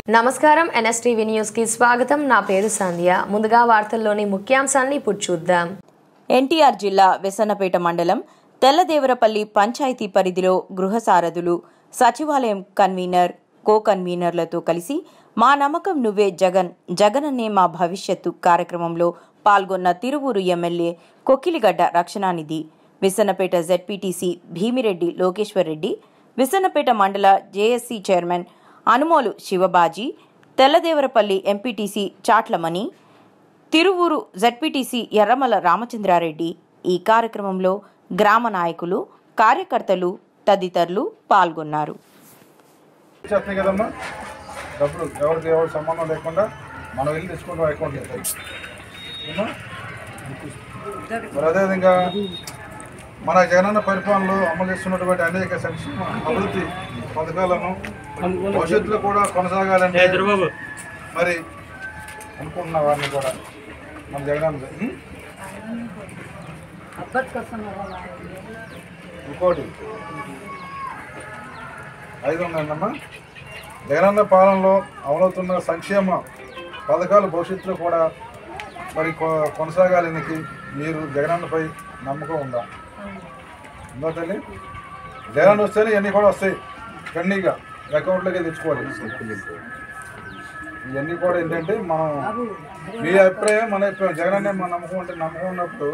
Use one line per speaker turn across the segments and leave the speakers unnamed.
నమస్కారం NSTV news కి స్వాగతం నా పేరు సంధ్య ముందుగా వార్తల్లోని ముఖ్యాంశాన్ని ఇప్పుడు చూద్దాం
ఎన్టీఆర్ జిల్లా వెసన్నపేట మండలం తెల్లదేవరపల్లి పంచాయతీ పరిధిలో గృహ సారథులు సచివాలయం కన్వీనర్ కో కన్వీనర్లతో కలిసి మా నమ్మకం నువ్వే జగన్ జగనన్నే మా భవిష్యత్తు కార్యక్రమంలో పాల్గొన్న తిరువూరు ఎమ్మెల్యే కొక్కిలిగడ్డ రక్షణానిధి విసన్నపేట జెడ్పీటీసీ భీమిరెడ్డి లోకేశ్వర్ రెడ్డి విసన్నపేట మండల JSC chairman Anumolu Sivabaji Telladevarapalli MPTC Chatlamani Tiruvuru ZPTC Erramala Ramachandrareddy ఈ కార్యక్రమంలో గ్రామ నాయకులు కార్యకర్తలు తదితరులు పాల్గొన్నారు
చేస్తాయి కదమ్మా డబ్బులు ఎవరికి ఎవరికి సంబంధం లేకుండా మనం వెళ్ళి తీసుకుంటాం అకౌంట్ ఏమ్మా? మరి అదేవిధంగా మన జగనన్న పరిపాలనలో అమలు చేస్తున్నటువంటి అనేక సంక్షేమ అభివృద్ధి పథకాలను భవిష్యత్తులో కూడా కొనసాగాలంటే మరి అనుకుంటున్న వారిని కూడా మన జగనన్న ఉం? ఇంకోటి ఐదు ఉన్నాయన్నమ్మా జగనన్న పాలనలో అమలవుతున్న సంక్షేమ పథకాలు భవిష్యత్తులో కూడా మరి కొ- కొనసాగాలనికి మీరు జగనన్నపై నమ్మకం ఉందా ఉందా తల్లి జగన్ వస్తేనే ఇవన్నీ కూడా వస్తాయి కన్నీగా అకౌంట్లోకి తెచ్చుకోవాలి ఇవన్నీ కూడా ఏంటంటే మనం మీ అభిప్రాయం మన అభిప్రాయం జగన్ అనే మన నమ్మకం అంటే నమ్మకం ఉన్నప్పుడు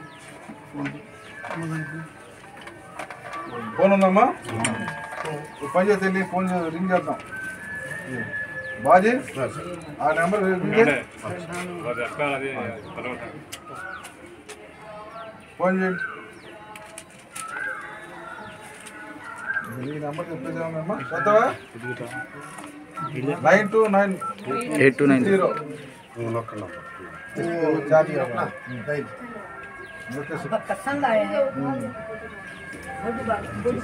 ఫోన్ ఉందమ్మా ఓ పని చేస్తే వెళ్ళి ఫోన్ చే- రింగ్ చేద్దాం బాజీ ఆ నెంబర్ రింగ్ చేయి. ఫోన్ చేయండి ఈ నెంబర్ చెప్పేసామమ్మా చేస్తావా nine two nine
eight two nine
zero
पसंद आया है गुड बात गुड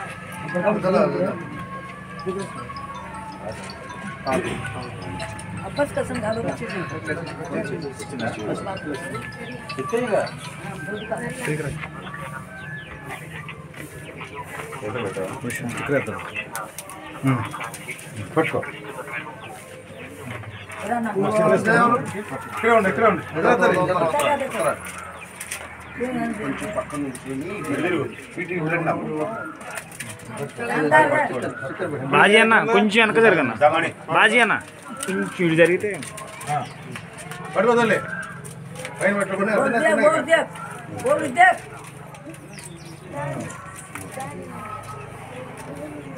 आपस का संग
పట్టుకో ఇక్కడే ఉండి ఇక్కడే ఉండి వదిలేస్తారు.
బాజీ అన్న కొంచెం వెనక జరగన్న బాజీ అన్న కొంచెం ఇటు జరిగితే
పట్టుకోదండి పైన పెట్టుకుని
बोल दे बोल दे बोल दे